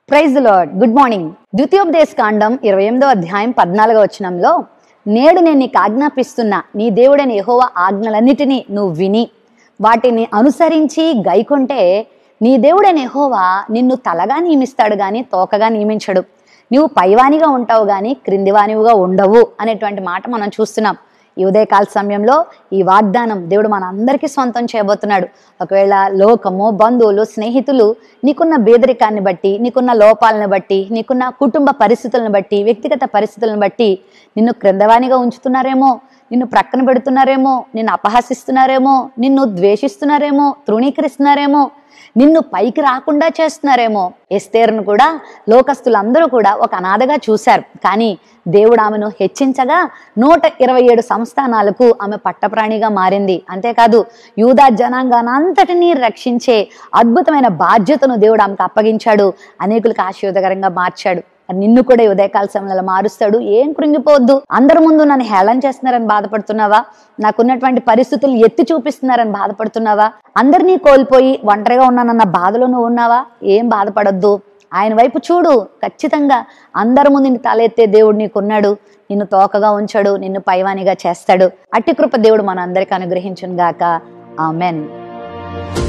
praise lord good morning ద్వితీయోపదేశ కాండం ఇరవై ఎనిమిదో అధ్యాయం పద్నాలుగో వచనంలో నేడు నేను నీకు ఆజ్ఞాపిస్తున్నా నీ దేవుడైన యెహోవా ఆజ్ఞలన్నిటినీ నువ్వు విని వాటిని అనుసరించి గైకొంటే నీ దేవుడైన యెహోవా నిన్ను తలగా నియమిస్తాడు గాని తోకగా నియమించడు నువ్వు పైవానిగా ఉంటావు గాని క్రిందివానివిగా ఉండవు అనేటువంటి మాట మనం చూస్తున్నాం ఈ ఉదయకాల సమయంలో ఈ వాగ్దానం దేవుడు మన అందరికీ సొంతం చేయబోతున్నాడు ఒకవేళ లోకము బంధువులు స్నేహితులు నీకున్న బేదరికాన్ని బట్టి నీకున్న లోపాలను బట్టి నీకున్న కుటుంబ పరిస్థితులను బట్టి వ్యక్తిగత పరిస్థితులను బట్టి నిన్ను క్రిందవానిగా ఉంచుతున్నారేమో నిన్ను ప్రక్కన పెడుతున్నారేమో నిన్ను అపహసిస్తున్నారేమో నిన్ను ద్వేషిస్తున్నారేమో తృణీకరిస్తున్నారేమో నిన్ను పైకి రాకుండా చేస్తున్నారేమో ఎస్తేరును కూడా లోకస్తులందరూ కూడా ఒక అనాథగా చూశారు కానీ దేవుడు ఆమెను హెచ్చించగా నూట ఇరవై ఏడు సంస్థానాలకు ఆమె పట్టప్రాణిగా మారింది అంతేకాదు యూదా జనాంగానంతటినీ రక్షించే అద్భుతమైన బాధ్యతను దేవుడు ఆమెకు అప్పగించాడు అనేకులకు ఆశీర్వదకరంగా మార్చాడు నిన్ను కూడా ఈ ఉదయకాల సమయంలో మారుస్తాడు ఏం కృంగిపోవద్దు అందరి ముందు నన్ను హేళన చేస్తున్నారని బాధపడుతున్నావా నాకున్నటువంటి పరిస్థితులు ఎత్తి చూపిస్తున్నారని బాధపడుతున్నావా అందరినీ కోల్పోయి ఒంటరిగా ఉన్నానన్న బాధలో నువ్వు ఉన్నావా ఏం బాధపడొద్దు ఆయన వైపు చూడు ఖచ్చితంగా అందరి ముందు నీ తలెత్తే దేవుడు నీకున్నాడు నిన్ను తోకగా ఉంచాడు నిన్ను పైవానిగా చేస్తాడు అట్టి కృప దేవుడు మన అందరికి అనుగ్రహించును గాక ఆమెన్